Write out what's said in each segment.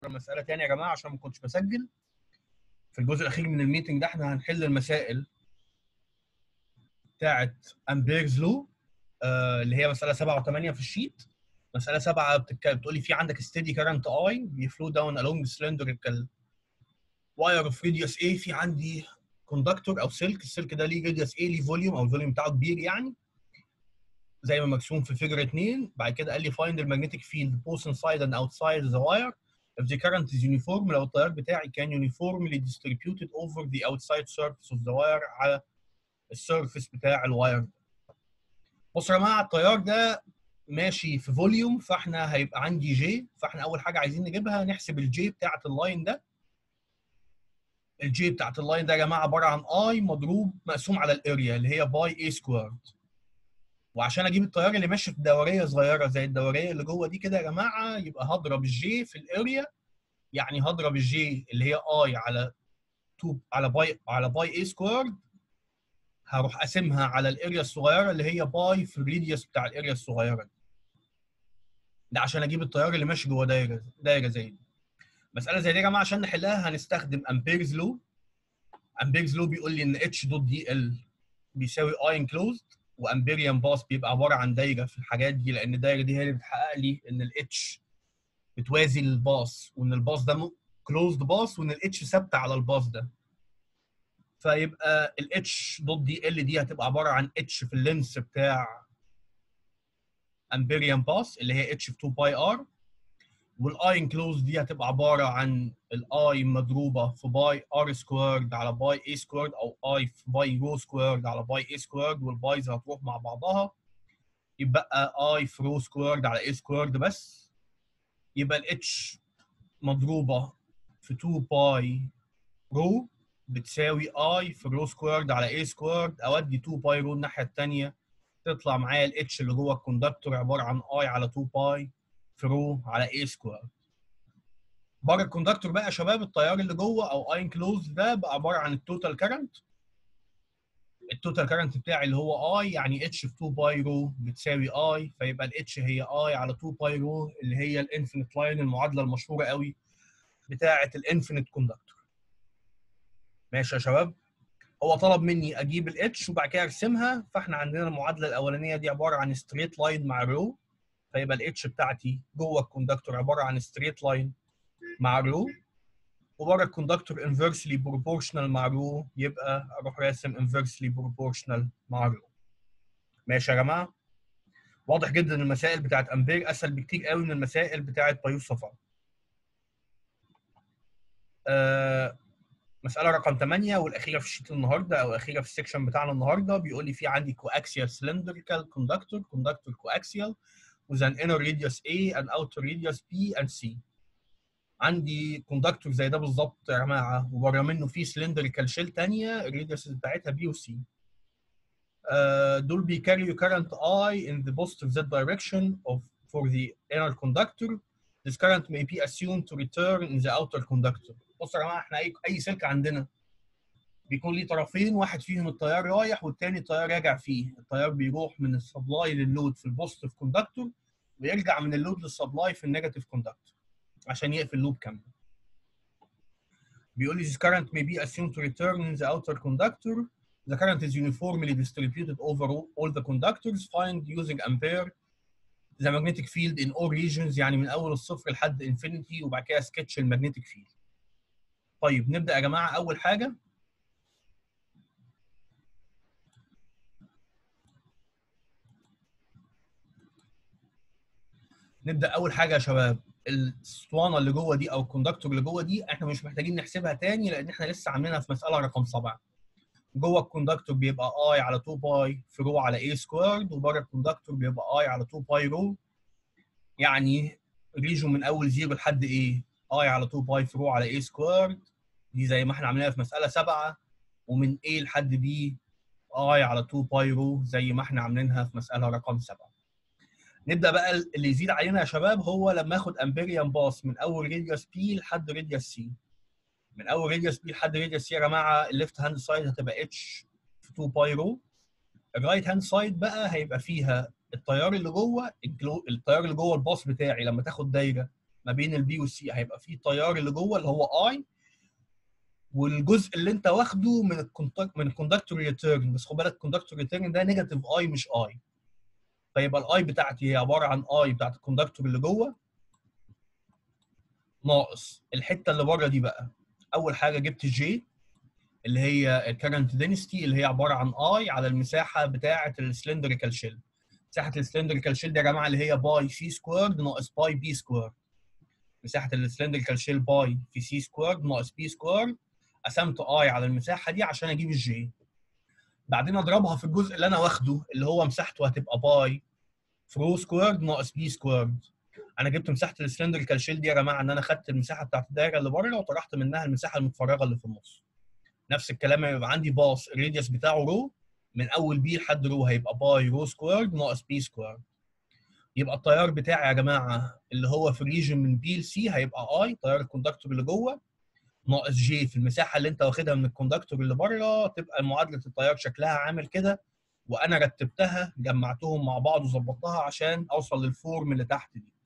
مساله تانية يا جماعه عشان ما كنتش بسجل في الجزء الاخير من الميتنج ده احنا هنحل المسائل بتاعت امبيرز لو آه اللي هي مساله 7 و8 في الشيت مساله 7 بتتكلم بتقول لي في عندك ستيدي كارنت اي بيفلو داون along cylindrical واير اوف راديوس اي في عندي كوندكتور او سلك السلك ده ليه راديوس اي ليه فوليوم او الفوليوم بتاعه كبير يعني زي ما مرسوم في فيجر 2 بعد كده قال لي find the magnetic field both inside and outside the wire if the current is uniform لو التيار بتاعي كان uniformly distributed over the outside surface of the wire على السيرفيس بتاع الواير بصوا يا جماعه التيار ده ماشي في فوليوم فاحنا هيبقى عندي جي فاحنا اول حاجه عايزين نجيبها نحسب الجي بتاعت اللاين ده الجي بتاعت اللاين ده يا جماعه عباره عن اي مضروب مقسوم على الاريا اللي هي باي اي سكويرد وعشان اجيب التيار اللي ماشي في دوريه صغيره زي الدوريه اللي جوه دي كده يا جماعه يبقى هضرب الجي في الاريا يعني هضرب الجي اللي هي اي على 2 على باي على باي اي سكويرد هروح قاسمها على الاريا الصغيره اللي هي باي في الريديوس بتاع الاريا الصغيره دي ده عشان اجيب التيار اللي ماشي جوه دايره دايره زي دي مساله زي دي يا جماعه عشان نحلها هنستخدم امبيرز لو امبيرز لو بيقول لي ان اتش دوت دي ال بيساوي اي انكلوزد وامبيريان باس بيبقى عباره عن دايره في الحاجات دي لان الدايره دي هي اللي بتحقق لي ان الاتش بتوازي الباص وان الباص ده كلوزد باص وان الاتش ثابته على الباص ده فيبقى الاتش دوت دي ال دي هتبقى عباره عن اتش في اللينس بتاع امبيريان باس اللي هي اتش في 2 باي ار والاي انكلوز دي هتبقى عباره عن الاي مضروبه في باي ار سكويرد على باي اي سكويرد او اي في باي رو سكويرد على باي اي سكويرد والبايز هتروح مع بعضها يبقى اي في رو سكويرد على اي سكويرد بس يبقى الاتش مضروبه في 2 باي رو بتساوي اي في رو سكويرد على اي سكويرد اودي 2 باي رو الناحيه الثانيه تطلع معايا الاتش اللي جوه الكوندكتور عباره عن اي على 2 باي في رو على اي سكوير بره الكوندكتور بقى يا شباب التيار اللي جوه او اي انكلوز ده بقى عباره عن التوتال كارنت التوتال كارنت بتاعي اللي هو اي يعني اتش في 2 باي رو بتساوي اي فيبقى الاتش هي اي على 2 باي رو اللي هي الانفينيت لاين المعادله المشهوره قوي بتاعه الانفينيت كوندكتور ماشي يا شباب هو طلب مني اجيب الاتش وبعد كده ارسمها فاحنا عندنا المعادله الاولانيه دي عباره عن ستريت لاين مع رو فيبقى الاتش بتاعتي جوه الكوندكتور عباره عن ستريت لاين مع رو وبره الكوندكتور انفرسلي بروبورشنال مع رو يبقى اروح راسم انفرسلي بروبورشنال مع رو ماشي يا جماعه واضح جدا المسائل بتاعت امبير اسهل بكتير قوي من المسائل بتاعت بايوس صفا آه مساله رقم 8 والاخيره في الشيت النهارده او الاخيره في السكشن بتاعنا النهارده بيقول لي في عندي كواكسيال سلندريكال كوندكتور كوندكتور كواكسيال with an inner radius A and outer radius B and C. عندي كوندكتور زي ده بالظبط يا جماعه وبره منه في سلندريكال شيل ثانيه الراديوس بتاعتها B و C. Uh, دول بيكاريو current I in the positive Z direction of for the inner conductor. This current may be assumed to return in the outer conductor. بصوا يا جماعه احنا اي اي سلك عندنا بيكون ليه طرفين واحد فيهم التيار رايح والتاني التيار راجع فيه التيار بيروح من السبلاي لللود في البوزيتيف كوندكتور ويرجع من اللود للسبلاي في النيجاتيف كوندكتور عشان يقفل اللوب كامل بيقول لي this current may be assumed to return in the outer conductor the current is uniformly distributed over all the conductors find using ampere the magnetic field in all regions يعني من اول الصفر لحد infinity وبعد كده سكتش المagnetic field طيب نبدا يا جماعه اول حاجه نبدا اول حاجه يا شباب الاسطوانه اللي جوه دي او الكوندكتور اللي جوه دي احنا مش محتاجين نحسبها تاني لان احنا لسه عاملينها في مساله رقم 7 جوه الكوندكتور بيبقى اي على 2 باي في رو على اي سكويرد وبره الكوندكتور بيبقى اي على 2 باي رو يعني ريجو من اول زيرو لحد ايه اي على 2 باي في رو على اي سكويرد دي زي ما احنا عاملينها في مساله 7 ومن A لحد B اي على 2 باي رو زي ما احنا عاملينها في مساله رقم 7 نبدا بقى اللي يزيد علينا يا شباب هو لما اخد امبيريان باص من اول راديوس بي لحد راديوس سي من اول راديوس بي لحد راديوس سي يا جماعه الليفت هاند سايد هتبقى اتش في 2 باي رو الرايت هاند سايد بقى هيبقى فيها التيار اللي جوه التيار اللي جوه الباص بتاعي لما تاخد دايره ما بين البي والسي هيبقى في تيار اللي جوه اللي هو اي والجزء اللي انت واخده من الكونتاكت من الكوندكتور ريتيرن بس خد بالك الكوندكتور ريتيرن ده نيجاتيف اي مش اي فيبقى الاي بتاعتي هي عباره عن اي بتاعت الكوندكتور اللي جوه ناقص الحته اللي بره دي بقى اول حاجه جبت جي اللي هي الكرنت دينستي اللي هي عباره عن اي على المساحه بتاعه السلندريكال شيل مساحه السلندريكال شيل دي يا جماعه اللي هي باي سي سكويرد ناقص باي بي سكويرد مساحه السلندريكال شيل باي في سي سكويرد ناقص بي سكويرد قسمت اي على المساحه دي عشان اجيب الجي بعدين اضربها في الجزء اللي انا واخده اللي هو مساحته هتبقى باي فرو سكويرد ناقص بي سكويرد انا جبت مساحه السلندريكال شيل دي يا جماعه ان انا خدت المساحه بتاعت الدايره اللي بره وطرحت منها المساحه المتفرغه اللي في النص نفس الكلام يبقى عندي باص الراديوس بتاعه رو من اول بي لحد رو هيبقى باي رو سكويرد ناقص بي سكويرد يبقى التيار بتاعي يا جماعه اللي هو في الريجن من بي لسي هيبقى اي تيار الكوندكتور اللي جوه ناقص جي في المساحه اللي انت واخدها من الكوندكتور اللي بره تبقى معادله التيار شكلها عامل كده وانا رتبتها جمعتهم مع بعض وظبطتها عشان اوصل للفورم اللي تحت دي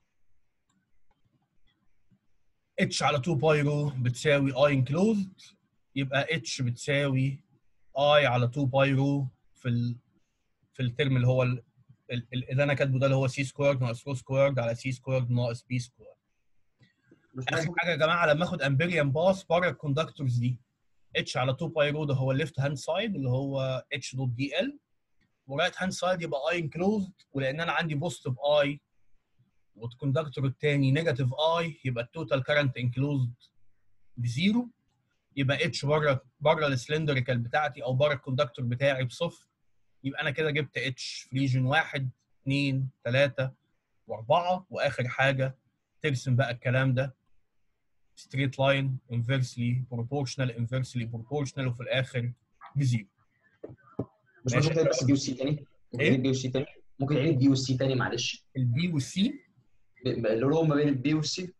اتش على 2 باي رو بتساوي اي انكلوزد يبقى اتش بتساوي اي على 2 باي رو في ال... في الترم اللي هو ال... ال... اللي انا كاتبه ده اللي هو سي سكويرد ناقص رو سكويرد على سي سكويرد ناقص بي سكويرد اخر حاجه يا جماعه لما اخد امبيريان باس بره الكوندكتورز دي اتش على 2 باي رو ده هو الليفت هاند سايد اللي هو اتش دوت دي ال ورايت هاند سايد يبقى اي انكلوزد ولان انا عندي بوزيتيف اي والكوندكتور الثاني نيجاتيف اي يبقى التوتال كارنت انكلوزد بزيرو يبقى اتش بره بره السلندريكال بتاعتي او بره الكوندكتور بتاعي بصفر يبقى انا كده جبت اتش في ريجن 1 2 3 و4 واخر حاجه ترسم بقى الكلام ده ستريت لاين انفرسلي بروبورشنال انفرسلي بروبورشنال وفي الاخر بزيرو مش ممكن تعيد بس بي والسي تاني ممكن إيه؟ تعيد بي والسي تاني ممكن تعيد بي والسي تاني معلش البي والسي ب- اللي هو ما بين البي والسي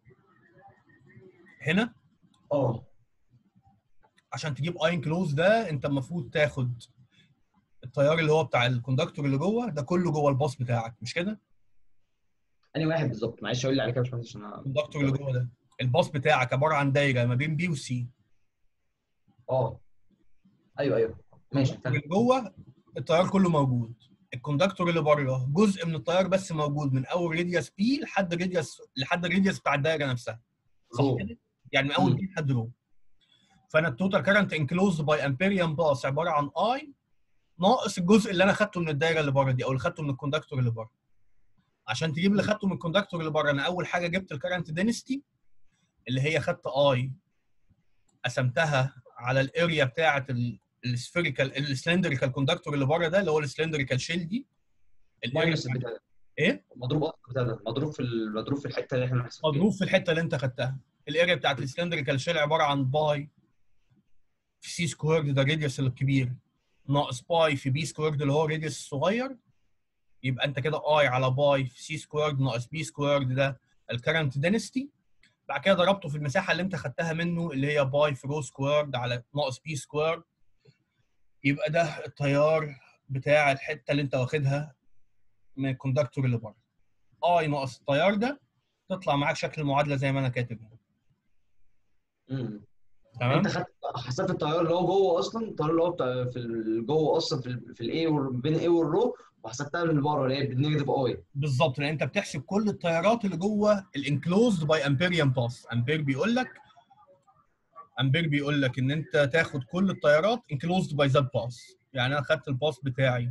هنا اه عشان تجيب اين كلوز ده انت المفروض تاخد التيار اللي هو بتاع الكوندكتور اللي جوه ده كله جوه الباص بتاعك مش كده؟ انهي واحد بالظبط معلش قول لي على كده يا باشمهندس عشان انا الكوندكتور اللي جوه ده الباص بتاعك عباره عن دايره ما بين بي وسي اه ايوه ايوه ماشي الكوندكتور تمام اللي جوه التيار كله موجود الكوندكتور اللي بره جزء من التيار بس موجود من اول راديوس بي لحد راديوس لحد الراديوس بتاع الدايره نفسها صح رو. كده؟ يعني من اول مم. بي لحد رو فانا التوتال كارنت انكلوزد باي امبيريان باس عباره عن اي ناقص الجزء اللي انا خدته من الدايره اللي بره دي او اللي خدته من الكوندكتور اللي بره عشان تجيب اللي خدته من الكوندكتور اللي بره انا اول حاجه جبت الكارنت دينستي اللي هي خدت اي قسمتها على الاريا بتاعه السفيريكال السلندريكال كوندكتور اللي بره ده اللي هو السلندريكال شيل دي الاريا ماينس بتاعت- البتاع ده ايه مضروب اصلا بتاع ده مضروب في ال- مضروب في الحته اللي احنا بنحسب فيها. مضروب في الحته اللي انت خدتها الاريا بتاعت السلندريكال شيل عباره عن باي في سي سكويرد ده الراديوس الكبير ناقص باي في بي سكويرد اللي هو الراديوس الصغير يبقى انت كده اي على باي في سي سكويرد ناقص بي سكويرد ده الكرنت دينستي بعد كده ضربته في المساحه اللي انت خدتها منه اللي هي باي في رو سكويرد على ناقص بي سكويرد يبقى ده التيار بتاع الحته اللي انت واخدها من الكوندكتور اللي بره اي ناقص التيار ده تطلع معاك شكل المعادله زي ما انا كاتب هنا. مم. تمام انت خدت حسبت التيار اللي هو جوه اصلا التيار اللي هو بتاع في ال- جوه اصلا في ال في الاي بين الاي والرو وحسبتها من بره اللي هي بالنيجاتيف اي بالظبط لان انت بتحسب كل التيارات اللي جوه الانكلوزد باي امبيريان باس امبير بيقول لك امبير بيقول لك ان انت تاخد كل التيارات انكلوزد باي ذات باس يعني انا خدت الباس بتاعي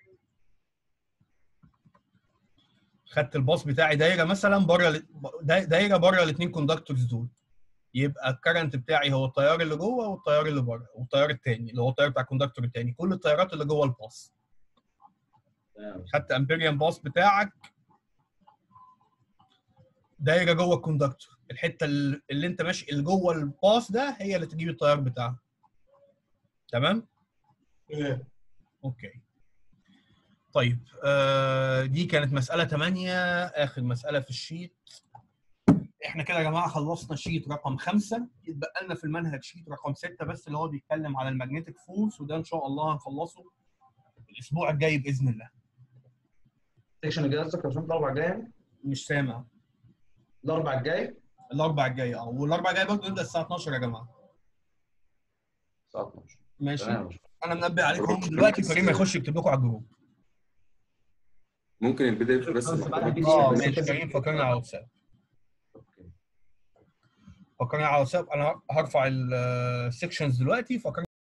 خدت الباص بتاعي دايره مثلا بره دايره بره الاثنين كوندكتورز دول يبقى الكرنت بتاعي هو التيار اللي جوه والتيار اللي بره والتيار الثاني اللي هو التيار بتاع الكوندكتور الثاني كل التيارات اللي جوه الباص خدت امبيريان باص بتاعك دايره جوه الكوندكتور الحته اللي انت ماشي اللي جوه الباص ده هي اللي تجيب التيار بتاعها تمام اوكي طيب آه دي كانت مساله 8 اخر مساله في الشيت احنا كده يا جماعه خلصنا شيت رقم 5 يتبقى لنا في المنهج شيت رقم 6 بس اللي هو بيتكلم على الماجنتيك فورس وده ان شاء الله هنخلصه الاسبوع الجاي باذن الله السكشن الجاي قصدك يا باشمهندس الاربع الجاي يعني؟ مش سامع الاربع الجاي الاربع الجاي اه والاربع الجاي برضه نبدا الساعه 12 يا جماعه الساعه 12 ماشي تمام يا باشا. انا منبه عليكم الجروب دلوقتي بس- كريم هيخش يكتب لكم على الجروب ممكن البي دي اف بس بس بعد محتاج- البي دي اه بس ماشي انت- كريم فكرني على واتساب أوكي. فكرني على واتساب انا هرفع السكشنز دلوقتي فكرني